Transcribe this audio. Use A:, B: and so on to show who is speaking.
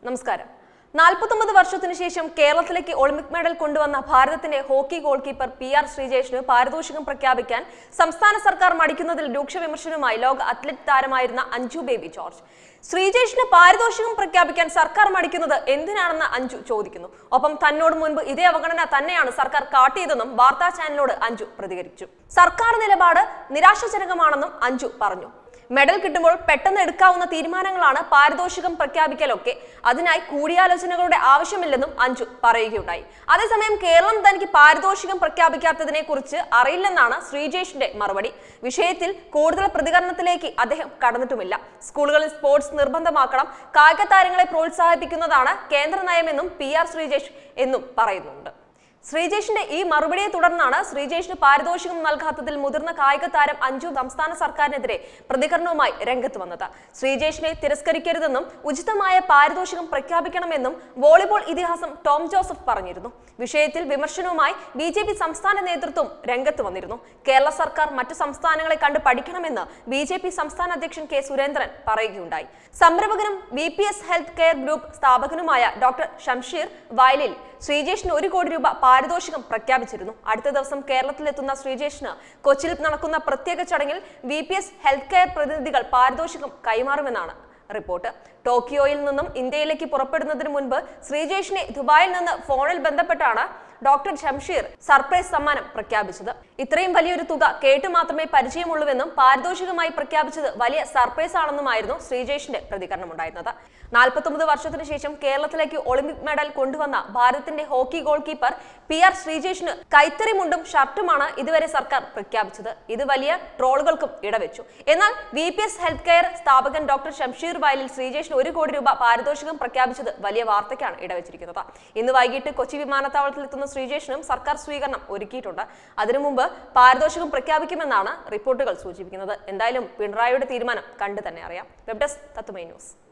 A: നമസ്കാരം നാൽപ്പത്തൊമ്പത് വർഷത്തിനു ശേഷം കേരളത്തിലേക്ക് ഒളിമ്പിക് മെഡൽ കൊണ്ടുവന്ന ഭാരതത്തിന്റെ hockey goalkeeper P R ശ്രീജേഷിന് പാരിതോഷികം പ്രഖ്യാപിക്കാൻ സംസ്ഥാന സർക്കാർ മടിക്കുന്നതിൽ രൂക്ഷ വിമർശനവുമായി ലോക അത്ലറ്റ് താരമായിരുന്ന അഞ്ജു ബേബി ജോർജ് ശ്രീജേഷിന് പാരിതോഷികം പ്രഖ്യാപിക്കാൻ സർക്കാർ മടിക്കുന്നത് എന്തിനാണെന്ന് അഞ്ജു ചോദിക്കുന്നു ഒപ്പം തന്നോട് മുൻപ് ഇതേ അവഗണന തന്നെയാണ് സർക്കാർ കാട്ടിയതെന്നും വാർത്താ ചാനലിനോട് അഞ്ജു പ്രതികരിച്ചു സർക്കാർ നിലപാട് നിരാശാജനകമാണെന്നും അഞ്ജു പറഞ്ഞു മെഡൽ കിട്ടുമ്പോൾ പെട്ടെന്ന് എടുക്കാവുന്ന തീരുമാനങ്ങളാണ് പാരിതോഷികം പ്രഖ്യാപിക്കലൊക്കെ അതിനായി കൂടിയാലോചനകളുടെ ആവശ്യമില്ലെന്നും അഞ്ജു പറയുകയുണ്ടായി അതേസമയം കേരളം തനിക്ക് പാരിതോഷികം പ്രഖ്യാപിക്കാത്തതിനെ കുറിച്ച് അറിയില്ലെന്നാണ് ശ്രീജേഷിന്റെ മറുപടി വിഷയത്തിൽ കൂടുതൽ പ്രതികരണത്തിലേക്ക് അദ്ദേഹം കടന്നിട്ടുമില്ല സ്കൂളുകളിൽ സ്പോർട്സ് നിർബന്ധമാക്കണം കായിക താരങ്ങളെ പ്രോത്സാഹിപ്പിക്കുന്നതാണ് കേന്ദ്ര നയമെന്നും പി ആർ ശ്രീജേഷ് എന്നും പറയുന്നുണ്ട് ശ്രീജേഷിന്റെ ഈ മറുപടിയെ തുടർന്നാണ് ശ്രീജേഷിന് പാരിതോഷികം നൽകാത്തതിൽ മുതിർന്ന കായിക താരം അഞ്ജു സംസ്ഥാന സർക്കാരിനെതിരെ പ്രതികരണവുമായി രംഗത്ത് വന്നത് ശ്രീജേഷിനെ തിരസ്കരിക്കരുതെന്നും ഉചിതമായ പാരിതോഷികം പ്രഖ്യാപിക്കണമെന്നും വോളിബോൾ ഇതിഹാസം ടോം ജോസഫ് പറഞ്ഞിരുന്നു വിഷയത്തിൽ വിമർശനവുമായി ബി ജെ പി സംസ്ഥാന നേതൃത്വം രംഗത്ത് വന്നിരുന്നു കേരള സർക്കാർ മറ്റു സംസ്ഥാനങ്ങളെ കണ്ട് പഠിക്കണമെന്ന് ബി ജെ പി സംസ്ഥാന അധ്യക്ഷൻ കെ സുരേന്ദ്രൻ പറയുകയുണ്ടായി സംരംഭകനും B P S health care group സ്ഥാപകനുമായ ഡോക്ടർ ഷംഷീർ വയലിൽ ശ്രീജേഷിന് ഒരു കോടി രൂപ പാരിതോഷികം പ്രഖ്യാപിച്ചിരുന്നു അടുത്ത ദിവസം കേരളത്തിലെത്തുന്ന ശ്രീജേഷിന് കൊച്ചിയിൽ നടക്കുന്ന പ്രത്യേക ചടങ്ങിൽ B P S health care പ്രതിനിധികൾ പാരിതോഷികം കൈമാറുമെന്നാണ് റിപ്പോർട്ട് ടോക്കിയോയിൽ നിന്നും ഇന്ത്യയിലേക്ക് പുറപ്പെടുന്നതിന് മുൻപ് ശ്രീജേഷിനെ ദുബായിൽ നിന്ന് ഫോണിൽ ബന്ധപ്പെട്ടാണ് ഡോക്ടർ ഷംഷീർ സർപ്രൈസ് സമ്മാനം പ്രഖ്യാപിച്ചത് ഇത്രയും വലിയൊരു തുക കേട്ടു മാത്രമേ പരിചയമുള്ളൂവെന്നും പാരിതോഷികമായി പ്രഖ്യാപിച്ചത് വലിയ സർപ്രൈസ് ആണെന്നുമായിരുന്നു ശ്രീജേഷിന്റെ പ്രതികരണമുണ്ടായിരുന്നത് നാൽപ്പത്തൊമ്പത് വർഷത്തിനു ശേഷം കേരളത്തിലേക്ക് ഒളിമ്പിക് മെഡൽ കൊണ്ടുവന്ന ഭാരതത്തിന്റെ hockey goalkeeper P R ശ്രീജേഷിന് കൈത്തറി മുണ്ടും ഷർട്ടുമാണ് ഇതുവരെ സർക്കാർ പ്രഖ്യാപിച്ചത് ഇത് വലിയ ട്രോളുകൾക്കും ഇടവെച്ചു എന്നാൽ V P S health care സ്ഥാപകൻ ഡോക്ടർ ഷംഷീർ വയലിൽ ശ്രീജേഷിന് ഒരു കോടി രൂപ പാരിതോഷികം പ്രഖ്യാപിച്ചത് വലിയ വാർത്തയ്ക്കാണ് ഇടവെച്ചിരിക്കുന്നത് ഇന്ന് വൈകിട്ട് കൊച്ചി വിമാനത്താവളത്തിലെത്തുന്ന ശ്രീജേഷിനും സർക്കാർ സ്വീകരണം ഒരുക്കിയിട്ടുണ്ട് അതിനു മുമ്പ് പാരിതോഷികം പ്രഖ്യാപിക്കുമെന്നാണ് റിപ്പോർട്ടുകൾ സൂചിപ്പിക്കുന്നത് എന്തായാലും പിണറായിയുടെ തീരുമാനം കണ്ടു തന്നെ അറിയാം വെബ് ഡെസ്ക് തത്തുമൈ ന്യൂസ്